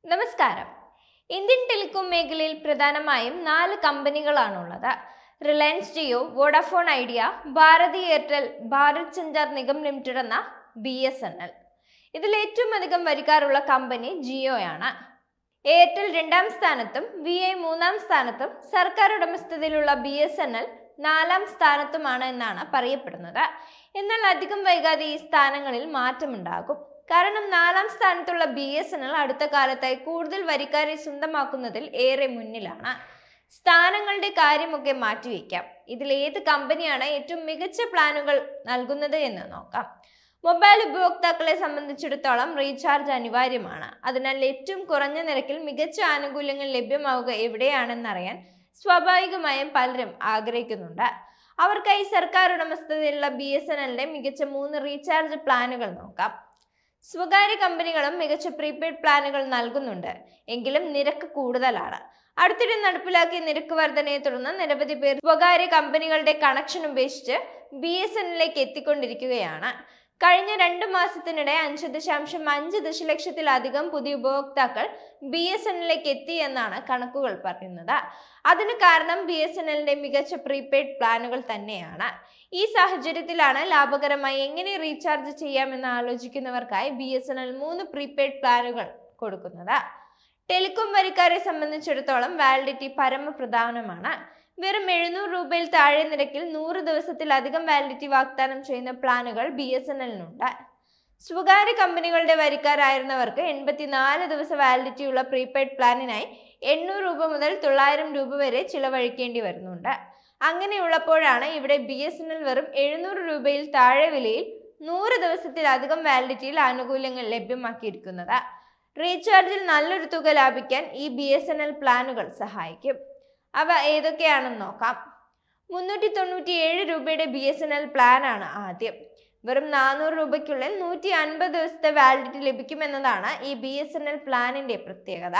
നമസ്കാരം Indian telecom മേഖലയിൽ പ്രധാനമായും നാല് കമ്പനികളാണുള്ളത് റിലയൻസ് ജിയോ വോഡാഫോൺ ഐഡിയ ഭാരതി എയർടെൽ ഭാരത് സഞ്ചാർ നിഗം ലിമിറ്റഡ് എന്ന ബി എസ് എൻ എൽ ഇതിൽ ഏറ്റവും അധികം വരിക്കാറുള്ള കമ്പനി ജിയോയാണ് എയർടെൽ രണ്ടാം സ്ഥാനത്തും വി ഐ മൂന്നാം സ്ഥാനത്തും സർക്കാർ ഉടമസ്ഥതയിലുള്ള ബി എസ് എൻ എൽ നാലാം സ്ഥാനത്തുമാണ് എന്നാണ് പറയപ്പെടുന്നത് എന്നാൽ അധികം വൈകാതെ ഈ സ്ഥാനങ്ങളിൽ മാറ്റമുണ്ടാകും കാരണം നാലാം സ്ഥാനത്തുള്ള ബി എസ് എൻ എൽ അടുത്ത കാലത്തായി കൂടുതൽ വരിക്കാരെ സ്വന്തമാക്കുന്നതിൽ ഏറെ മുന്നിലാണ് സ്ഥാനങ്ങളുടെ കാര്യമൊക്കെ മാറ്റിവെക്കാം ഇതിൽ ഏത് കമ്പനിയാണ് ഏറ്റവും മികച്ച പ്ലാനുകൾ നൽകുന്നത് എന്ന് നോക്കാം മൊബൈൽ ഉപഭോക്താക്കളെ സംബന്ധിച്ചിടത്തോളം റീചാർജ് അനിവാര്യമാണ് അതിനാൽ ഏറ്റവും കുറഞ്ഞ നിരക്കിൽ മികച്ച ആനുകൂല്യങ്ങൾ ലഭ്യമാവുക എവിടെയാണെന്നറിയാൻ സ്വാഭാവികമായും പലരും ആഗ്രഹിക്കുന്നുണ്ട് അവർക്കായി സർക്കാർ ഉടമസ്ഥതയിലുള്ള ബി എസ് എൻ എല്ലിന്റെ മികച്ച മൂന്ന് റീചാർജ് പ്ലാനുകൾ നോക്കാം സ്വകാര്യ കമ്പനികളും മികച്ച പ്രീപെയ്ഡ് പ്ലാനുകൾ നൽകുന്നുണ്ട് എങ്കിലും നിരക്ക് കൂടുതലാണ് അടുത്തിടെ നടപ്പിലാക്കിയ നിരക്ക് വർധനയെ തുടർന്ന് നിരവധി പേർ സ്വകാര്യ കമ്പനികളുടെ കണക്ഷൻ ഉപേക്ഷിച്ച് ബി എസ് എന്നിലേക്ക് എത്തിക്കൊണ്ടിരിക്കുകയാണ് കഴിഞ്ഞ രണ്ട് മാസത്തിനിടെ അഞ്ച് ദശാംശം അഞ്ച് ദശലക്ഷത്തിലധികം പുതിയ ഉപഭോക്താക്കൾ ബി എസ് എന്നിലേക്ക് എത്തി എന്നാണ് കണക്കുകൾ പറയുന്നത് അതിന് കാരണം ബി എസ് എൻ എല്ലിന്റെ മികച്ച പ്രീപെയ്ഡ് പ്ലാനുകൾ തന്നെയാണ് ഈ സാഹചര്യത്തിലാണ് ലാഭകരമായി എങ്ങനെ റീചാർജ് ചെയ്യാമെന്ന് ആലോചിക്കുന്നവർക്കായി ബി എസ് എൻ എൽ മൂന്ന് പ്രീപെയ്ഡ് പ്ലാനുകൾ കൊടുക്കുന്നത് ടെലികോം വരിക്കാരെ സംബന്ധിച്ചിടത്തോളം വാലിഡിറ്റി പരമപ്രധാനമാണ് വെറും എഴുന്നൂറ് രൂപയിൽ താഴെ നിരക്കിൽ നൂറ് ദിവസത്തിലധികം വാലിഡിറ്റി വാഗ്ദാനം ചെയ്യുന്ന പ്ലാനുകൾ ബി എസ് എൻ എല്ലിനുണ്ട് സ്വകാര്യ കമ്പനികളുടെ വരിക്കാരായിരുന്നവർക്ക് എൺപത്തിനാല് ദിവസ വാലിഡിറ്റിയുള്ള പ്രീപെയ്ഡ് പ്ലാനിനായി എണ്ണൂറ് രൂപ മുതൽ തൊള്ളായിരം രൂപ വരെ ചിലവഴിക്കേണ്ടി വരുന്നുണ്ട് അങ്ങനെയുള്ളപ്പോഴാണ് ഇവിടെ ബി എസ് എൻ എൽ വെറും എഴുന്നൂറ് രൂപയിൽ താഴെ വിലയിൽ നൂറ് ദിവസത്തിലധികം വാലിഡിറ്റിയിൽ ആനുകൂല്യങ്ങൾ ലഭ്യമാക്കിയിരിക്കുന്നത് റീചാർജിൽ നല്ലൊരു തുക ലാഭിക്കാൻ ഈ ബി എസ് എൻ എൽ പ്ലാനുകൾ സഹായിക്കും അവ ഏതൊക്കെയാണെന്ന് നോക്കാം മുന്നൂറ്റി തൊണ്ണൂറ്റി ഏഴ് രൂപയുടെ ബി എസ് എൻ എൽ പ്ലാനാണ് ആദ്യം വെറും നാനൂറ് രൂപയ്ക്കുള്ളിൽ നൂറ്റി അൻപത് ദിവസത്തെ വാലിഡിറ്റി ലഭിക്കുമെന്നതാണ് ഈ ബി എസ് എൻ എൽ പ്ലാനിന്റെ പ്രത്യേകത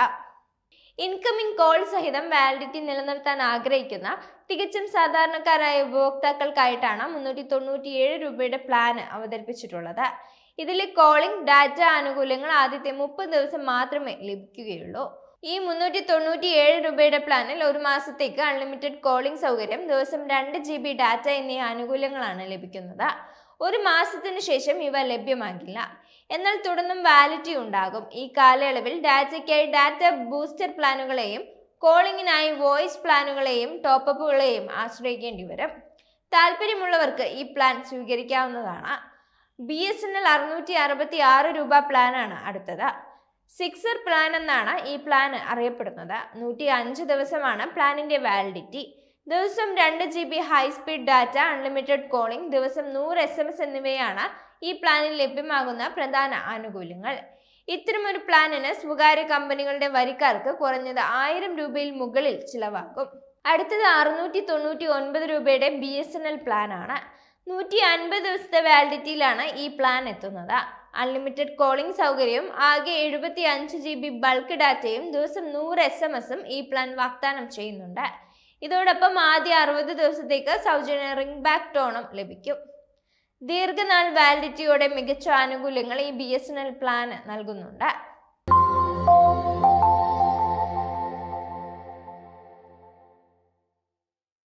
ഇൻകമിംഗ് കോൾ സഹിതം വാലിഡിറ്റി നിലനിർത്താൻ ആഗ്രഹിക്കുന്ന തികച്ചും സാധാരണക്കാരായ ഉപഭോക്താക്കൾക്കായിട്ടാണ് മുന്നൂറ്റി തൊണ്ണൂറ്റി ഏഴ് രൂപയുടെ പ്ലാന് അവതരിപ്പിച്ചിട്ടുള്ളത് ഇതിൽ കോളിംഗ് ഡാറ്റ ആനുകൂല്യങ്ങൾ ആദ്യത്തെ മുപ്പത് ദിവസം മാത്രമേ ലഭിക്കുകയുള്ളൂ ഈ മുന്നൂറ്റി തൊണ്ണൂറ്റി ഏഴ് രൂപയുടെ പ്ലാനിൽ ഒരു മാസത്തേക്ക് അൺലിമിറ്റഡ് കോളിംഗ് സൗകര്യം ദിവസം രണ്ട് ജി ബി ഡാറ്റ എന്നീ ആനുകൂല്യങ്ങളാണ് ലഭിക്കുന്നത് ഒരു മാസത്തിന് ശേഷം ഇവ ലഭ്യമാകില്ല എന്നാൽ തുടർന്നും വാലിറ്റി ഉണ്ടാകും ഈ കാലയളവിൽ ഡാറ്റയ്ക്കായി ഡാറ്റ ബൂസ്റ്റർ പ്ലാനുകളെയും കോളിംഗിനായി വോയിസ് പ്ലാനുകളെയും ടോപ്പപ്പുകളെയും ആശ്രയിക്കേണ്ടി വരും താല്പര്യമുള്ളവർക്ക് ഈ പ്ലാൻ സ്വീകരിക്കാവുന്നതാണ് ബി എസ് എൻ എൽ അറുന്നൂറ്റി അറുപത്തി ആറ് രൂപ പ്ലാനാണ് അടുത്തത് സിക്സർ പ്ലാൻ എന്നാണ് ഈ പ്ലാൻ അറിയപ്പെടുന്നത് നൂറ്റി അഞ്ച് ദിവസമാണ് പ്ലാനിന്റെ വാലിഡിറ്റി ദിവസം രണ്ട് G B high speed data unlimited calling ദിവസം നൂറ് എസ് എം എസ് എന്നിവയാണ് ഈ പ്ലാനിൽ ലഭ്യമാകുന്ന പ്രധാന ആനുകൂല്യങ്ങൾ ഇത്തരമൊരു പ്ലാനിന് സ്വകാര്യ കമ്പനികളുടെ വരിക്കാർക്ക് കുറഞ്ഞത് ആയിരം രൂപയിൽ മുകളിൽ ചിലവാകും അടുത്തത് അറുന്നൂറ്റി തൊണ്ണൂറ്റി ഒൻപത് രൂപയുടെ ബി എസ് എൻ എൽ പ്ലാനാണ് നൂറ്റി അൻപത് ദിവസത്തെ വാലിഡിറ്റിയിലാണ് ഈ പ്ലാൻ എത്തുന്നത് അൺലിമിറ്റഡ് കോളിംഗ് സൗകര്യവും ആകെ എഴുപത്തി അഞ്ച് ജി ബി ബൾക്ക് ഡാറ്റയും ദിവസം നൂറ് എസ് എം എസും ഈ പ്ലാൻ വാഗ്ദാനം ചെയ്യുന്നുണ്ട് ഇതോടൊപ്പം ആദ്യ അറുപത് ദിവസത്തേക്ക് സൗജന്യ റിംഗ് ബാക്ക് ടോണും ലഭിക്കും ദീർഘനാൾ വാലിഡിറ്റിയോടെ മികച്ച ആനുകൂല്യങ്ങൾ ഈ B S N L plan നൽകുന്നുണ്ട്